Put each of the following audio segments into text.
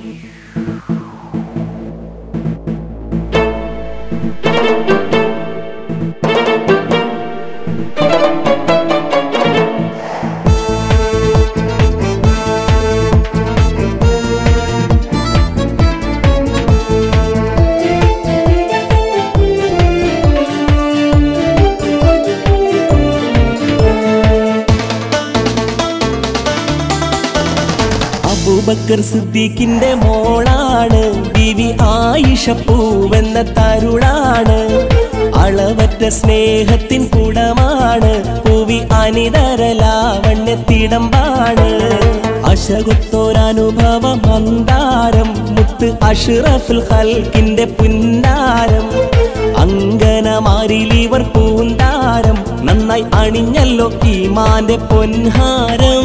അബൂബക്കർ സിദ്ദീഖിന്റെ മോളാണ് ബിവി ആയിഷ പൂവെന്ന തരുളാണ് അളവറ്റ സ്നേഹത്തിൻ കുടമാണ് പൂവി അനിതരലാവണ്യത്തിടമ്പാണ് അശകുത്തോരനുഭവ മന്ദാരം മുത്ത് അഷ്റഫുൽ ഹൽക്കിന്റെ പുന്നാരം അങ്കനമാരിലിവർ പൂന്താരം നന്നായി അണിഞ്ഞല്ലോ ഈമാന്റെ പൊൻഹാരം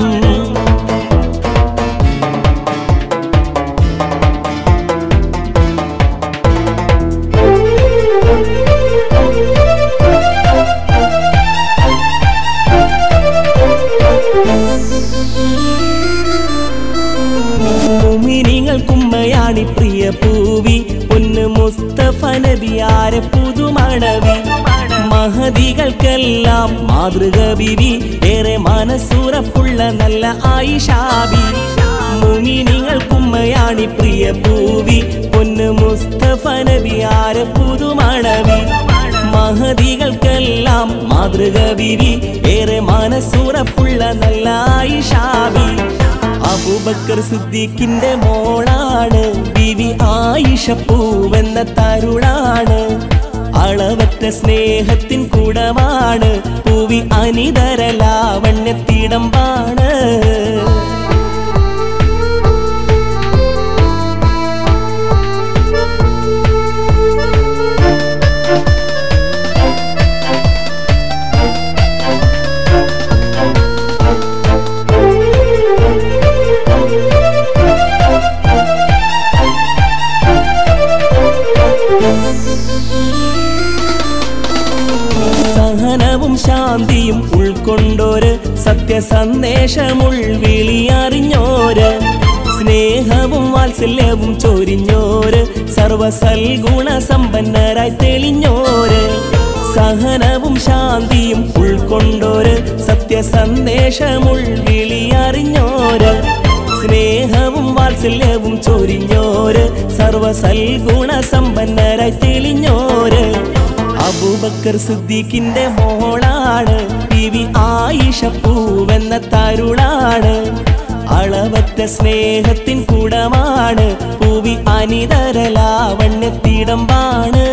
മുമിനിങ്ങൾക്കുമ്മയാണി പ്രിയ പൂവി പൊന്ന് മുസ്തഫ നബിയാരെ പുതുമണവി മഹതികൾക്കെല്ലാം മാതൃക ബിവി ഏറെ മനസ്സുറപ്പുള്ള നല്ല ആയിഷാബി മുമിനിങ്ങൾക്കുമ്മയാണി പ്രിയ പൂവി പൊന്ന് മുസ്തഫ നബിയാരെ പുതുമണവി മഹതികൾക്കെല്ലാം മാതൃക ബിവി ഏറെ മനസ്സുറപ്പുള്ള നല്ല ആയിഷാബി അബൂബക്കർ സിദ്ദീഖിന്റെ മോളാണ് ബിവി ആയിഷ പൂവെന്ന തരുളാണ് അളവറ്റ സ്നേഹത്തിൻ കുടമാണ് പൂവി അനിതരലാവണ്യത്തിടമ്പാണ് സഹനവും ശാന്തിയും ഉൾക്കൊണ്ടോര് സത്യസന്ദേശമുൾ വിളിയറിഞ്ഞോര് സ്നേഹവും വാത്സല്യവും ചൊരിഞ്ഞോര് സർവസൽഗുണ സമ്പന്നരായി തെളിഞ്ഞോര് സഹനവും ശാന്തിയും ഉൾക്കൊണ്ടോര് സത്യസന്ദേശമുൾ വിളിയറിഞ്ഞോര് സ്നേഹവും വാത്സല്യവും ചൊരിഞ്ഞോര് സർവസൽഗുണ സമ്പന്നരായി തെളിഞ്ഞോര് അബൂബക്കർ സിദ്ദീഖിന്റെ മോളാണ് ബിവി ആയിഷ പൂവെന്ന തരുളാണ് അളവറ്റ സ്നേഹത്തിൻ കുടമാണ് പൂവി അനിതരലാവണ്യത്തിടമ്പാണ്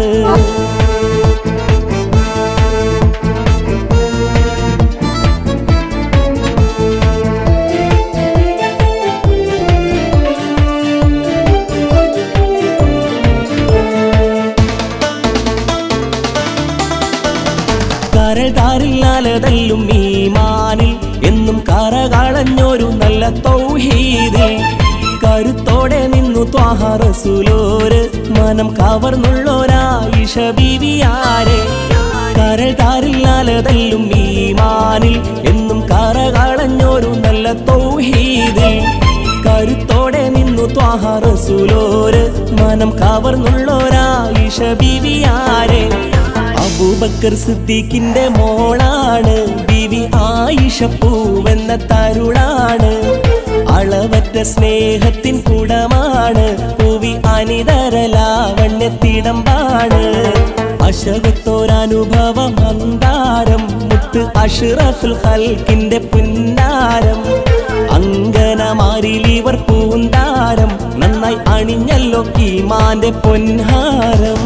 കരകാരില്ലാലതല്ലും ഈമാനിൽ എന്നും കരകളഞ്ഞൊരു നല്ല തൗഹീദിൽ കരുത്തോടെ നിന്നു ത്വാഹറസുലോര് മനം കവർന്നുള്ളൊരായിഷ ബീവിയാരെ കരകാരില്ലാലതല്ലും ഈമാനിൽ എന്നും കരകളഞ്ഞൊരു നല്ല തൗഹീദിൽ കരുത്തോടെ നിന്നു ത്വാഹറസുലോര് മനം കവർന്നുള്ളൊരായിഷ ബീവിയാരെ അബൂബക്കർ സിദ്ദീഖിന്റെ മോളാണ് ബിവി ആയിഷ പൂവെന്ന തരുളാണ് അളവറ്റ സ്നേഹത്തിൻ കുടമാണ് പൂവി അനിതരലാവണ്യത്തിടമ്പാണ് അശകത്തോരനുഭവ മന്ദാരം മുത്ത് അഷ്റഫുൽ ഹൽക്കിന്റെ പുന്നാരം അങ്കനമാരിലിവർ പൂന്താരം നന്നായി അണിഞ്ഞല്ലോ ഈമാന്റെ പൊൻഹാരം